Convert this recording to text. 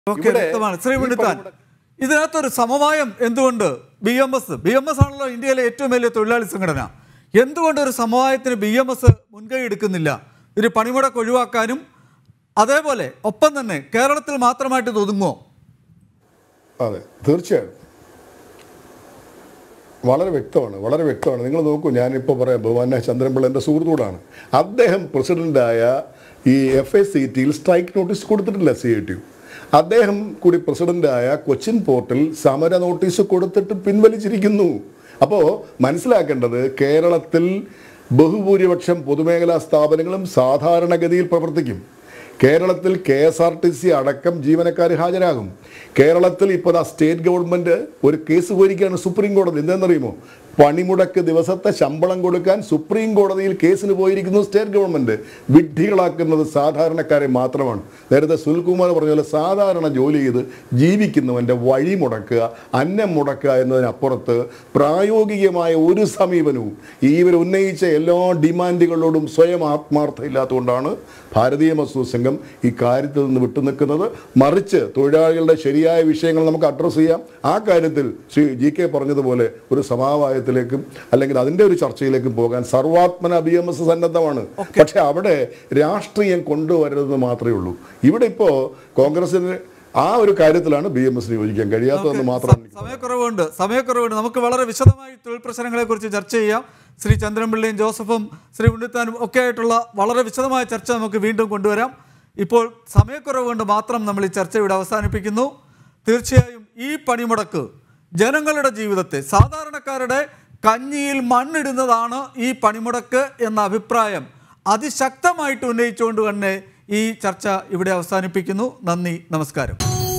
okay ഇവിടെ വ്യക്തമാണ് ശ്രീ ഈ ഉണ്ണിത്താൻ പണിമുടക്ക് ഇതിനകത്തൊരു സമവായം എന്തുകൊണ്ട് B M S B M S ആണല്ലോ ഇന്ത്യയിലെ ഏറ്റവും വലിയ തൊഴിലാളി സംഘടന എന്തുകൊണ്ട് ഒരു സമവായത്തിന് ബി എം എസ് മുൻകൈ എടുക്കുന്നില്ല ഒരു പണിമുടക്ക് ഒഴിവാക്കാനും അതേപോലെ ഒപ്പം തന്നെ കേരളത്തിൽ മാത്രമായിട്ട് ഇത് ഒതുങ്ങുമോ അതെ തീർച്ചയായും വളരെ വ്യക്തമാണ് വളരെ വ്യക്തമാണ് നിങ്ങൾ നോക്കൂ ഞാനിപ്പോൾ പറയാം ബഹുമാന ചന്ദ്രൻപിള്ള എൻ്റെ സുഹൃത്തൂടാണ് അദ്ദേഹം പ്രസിഡൻ്റായ ഈ എഫ് എസ് സി ടിയിൽ സ്ട്രൈക്ക് നോട്ടീസ് കൊടുത്തിട്ടില്ല സി ഐ ടി അദ്ദേഹം കൂടി പ്രസിഡൻ്റായ കൊച്ചിൻ പോർട്ടിൽ സമര നോട്ടീസ് കൊടുത്തിട്ട് പിൻവലിച്ചിരിക്കുന്നു അപ്പോൾ മനസ്സിലാക്കേണ്ടത് കേരളത്തിൽ ബഹുഭൂരിപക്ഷം പൊതുമേഖലാ സ്ഥാപനങ്ങളും സാധാരണഗതിയിൽ പ്രവർത്തിക്കും കേരളത്തിൽ K S R T C അടക്കം ജീവനക്കാർ ഹാജരാകും കേരളത്തിൽ ഇപ്പോൾ ദാ സ്റ്റേറ്റ് ഗവൺമെൻറ് ഒരു കേസ് പോയിരിക്കുകയാണ് സുപ്രീം കോടതി എന്തെന്നറിയുമോ പണിമുടക്ക് ദിവസത്തെ ശമ്പളം കൊടുക്കാൻ സുപ്രീം കോടതിയിൽ കേസിന് പോയിരിക്കുന്നു സ്റ്റേറ്റ് ഗവൺമെൻറ് വിഡ്ഢികളാക്കുന്നത് സാധാരണക്കാരെ മാത്രമാണ് നേരത്തെ സുനിൽകുമാർ പറഞ്ഞ പോലെ സാധാരണ ജോലി ചെയ്ത് ജീവിക്കുന്നവൻ്റെ വഴി മുടക്കുക അന്നം മുടക്കുക എന്നതിനപ്പുറത്ത് പ്രായോഗികമായ ഒരു സമീപനവും ഈ ഇവർ ഉന്നയിച്ച എല്ലാ ഡിമാൻഡുകളോടും സ്വയം ആത്മാർത്ഥമില്ലാത്തതുകൊണ്ടാണ് ഭാരതീയ മസൂർ സംഘം ഈ കാര്യത്തിൽ നിന്ന് വിട്ടുനിൽക്കുന്നത് മറിച്ച് തൊഴിലാളികളുടെ ശരിയായ വിഷയങ്ങൾ നമുക്ക് അഡ്രസ്സ് ചെയ്യാം ആ കാര്യത്തിൽ ശ്രീ ജി കെ പറഞ്ഞതുപോലെ ഒരു സമവായത്തിലേക്കും അല്ലെങ്കിൽ അതിൻ്റെ ഒരു ചർച്ചയിലേക്കും പോകാൻ സർവാത്മന ബി എം എസ് സന്നദ്ധമാണ് പക്ഷെ അവിടെ രാഷ്ട്രീയം കൊണ്ടുവരരുതെന്ന് മാത്രമേ ഉള്ളൂ ഇവിടെ ഇപ്പോൾ കോൺഗ്രസിന് ആ ഒരു കാര്യത്തിലാണ് ബി എം എസിന് യോജിക്കാൻ കഴിയാത്തതെന്ന് മാത്രമാണ് എനിക്ക് സമയക്കുറവുണ്ട് സമയക്കുറവുണ്ട് നമുക്ക് വളരെ വിശദമായി തൊഴിൽ പ്രശ്നങ്ങളെ കുറിച്ച് ചർച്ച ചെയ്യാം ശ്രീ ചന്ദ്രൻപിള്ളയും ജോസഫും ശ്രീ ഉണ്ണിത്താനും ഒക്കെ ആയിട്ടുള്ള വളരെ വിശദമായ ചർച്ച നമുക്ക് വീണ്ടും കൊണ്ടുവരാം ഇപ്പോൾ സമയക്കുറവ് കൊണ്ട് മാത്രം നമ്മൾ ഈ ചർച്ച ഇവിടെ അവസാനിപ്പിക്കുന്നു തീർച്ചയായും ഈ പണിമുടക്ക് ജനങ്ങളുടെ ജീവിതത്തെ സാധാരണക്കാരുടെ കഞ്ഞിയിൽ മണ്ണിടുന്നതാണ് ഈ പണിമുടക്ക് എന്ന അഭിപ്രായം അതിശക്തമായിട്ട് ഉന്നയിച്ചുകൊണ്ട് തന്നെ ഈ ചർച്ച ഇവിടെ അവസാനിപ്പിക്കുന്നു നന്ദി നമസ്കാരം